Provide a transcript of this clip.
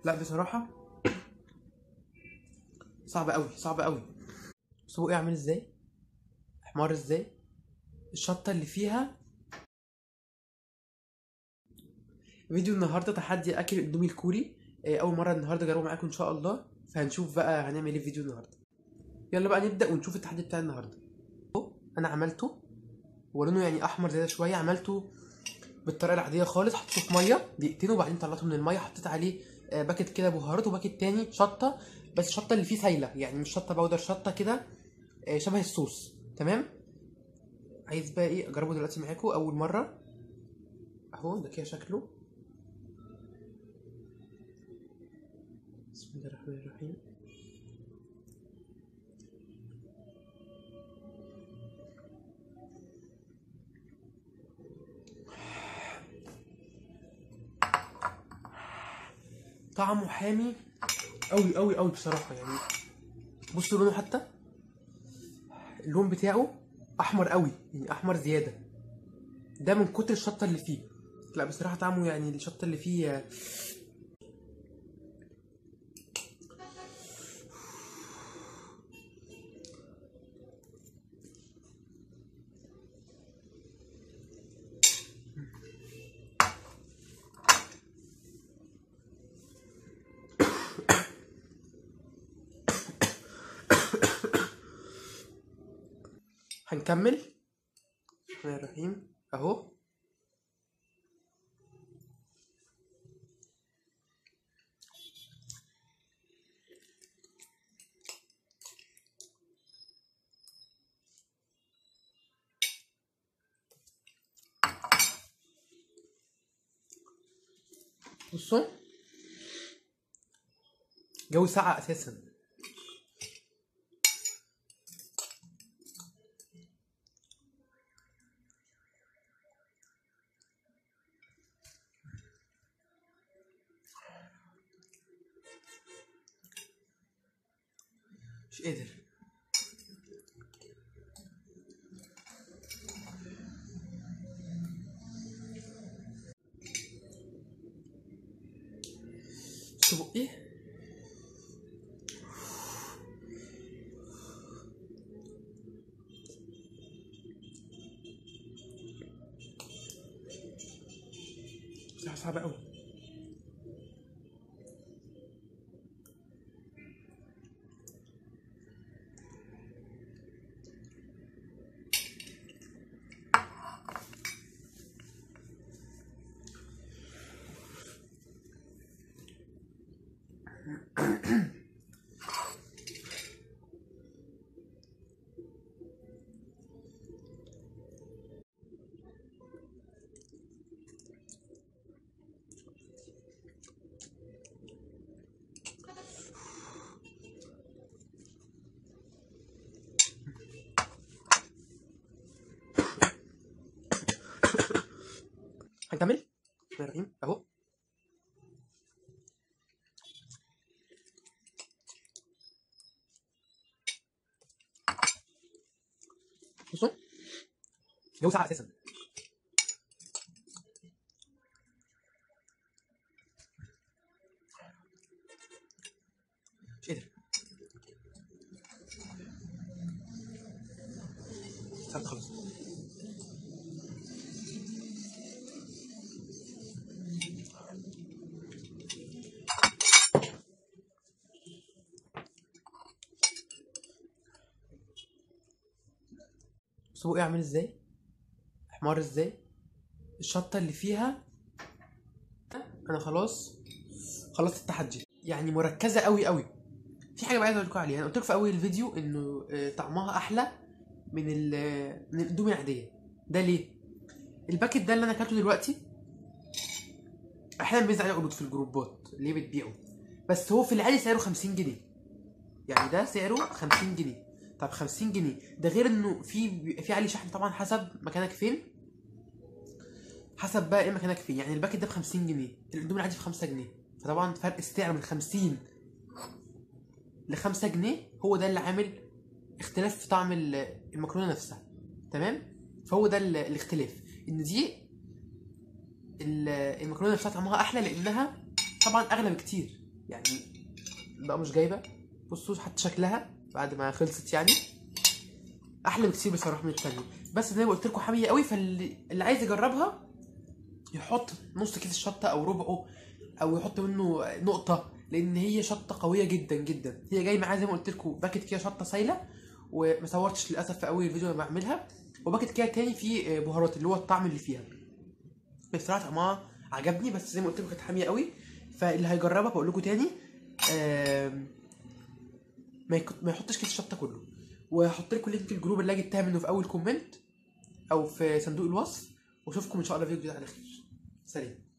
لا بصراحه صعب قوي صعب قوي بصوا ايه عامل ازاي حمار ازاي الشطه اللي فيها فيديو النهارده تحدي اكل الاندومي الكوري آه، اول مره النهارده اجربه معاكم ان شاء الله فهنشوف بقى هنعمل ايه في فيديو النهارده يلا بقى نبدا ونشوف التحدي بتاع النهارده أهو، انا عملته ولونه يعني احمر زياده شويه عملته بالطريقه العاديه خالص حطيته في ميه دقيقتين وبعدين طلعته من الميه حطيت عليه آه، باكت كده بهارات وباكت تاني شطه بس الشطه اللي فيه سايله يعني مش شطه باودر شطه كده آه، شبه الصوص تمام عايز بقى ايه اجربه دلوقتي معاكم اول مره اهو ده كده شكله بسم الله الرحمن الرحيم طعمه حامي قوي قوي قوي بصراحه يعني بصوا لونه حتى اللون بتاعه احمر قوي يعني احمر زياده ده من كتر الشطه اللي فيه لا بصراحه طعمه يعني الشطه اللي فيه هنكمل بسم الله الرحمن الرحيم اهو بصوا جو ساقع اساسا مش قادر شو ايه بصراحة صعبة أوي هنكمل بسم الله الرحمن الرحيم اهو بصوا جو ساقع اساسا مش قادر ساعات خلاص بصوا ايه عامل ازاي حمار ازاي الشطه اللي فيها انا خلاص خلصت التحدي يعني مركزه قوي قوي في حاجه بقى عايز اقول لكم عليها انا قلت لكم في اول الفيديو انه آه، طعمها احلى من ال من الاندومي العاديه ده ليه الباكت ده اللي انا اكلته دلوقتي احيانا بينزل عليه عروض في الجروبات اللي بتبيعه بس هو في العادي سعره 50 جنيه يعني ده سعره 50 جنيه طب 50 جنيه ده غير انه في في عليه شحن طبعا حسب مكانك فين حسب بقى ايه مكانك فين يعني الباكت ده ب 50 جنيه الاندومي العادي ب 5 جنيه فطبعا فرق السعر من 50 ل 5 جنيه هو ده اللي عامل اختلاف في طعم ال- المكرونه نفسها تمام فهو ده ال- الاختلاف ان دي ال- المكرونه نفسها طعمها احلى لانها طبعا اغلى بكتير يعني بقى مش جايبه بصوا حتى شكلها بعد ما خلصت يعني احلى بكتير بصراحه من التانية بس زي ما قلت لكم حاميه قوي فاللي اللي عايز يجربها يحط نص كيس الشطه او ربعه او يحط منه نقطه لان هي شطه قويه جدا جدا هي جاي معاها زي ما قلت لكم باكت كده شطه سايله وما صورتش للاسف في اول فيديو انا بعملها وباكت كده تاني فيه بهارات اللي هو الطعم اللي فيها بصراحه طعمها عجبني بس زي ما قلت لكم كانت حاميه قوي فاللي هيجربها بقول لكم تاني آم، ما يك- ما يحطش كيس الشطه كله وهحط لكم لينك الجروب اللي أنا جبتها منه في اول كومنت او في صندوق الوصف واشوفكم ان شاء الله في فيديو جديد على خير سلام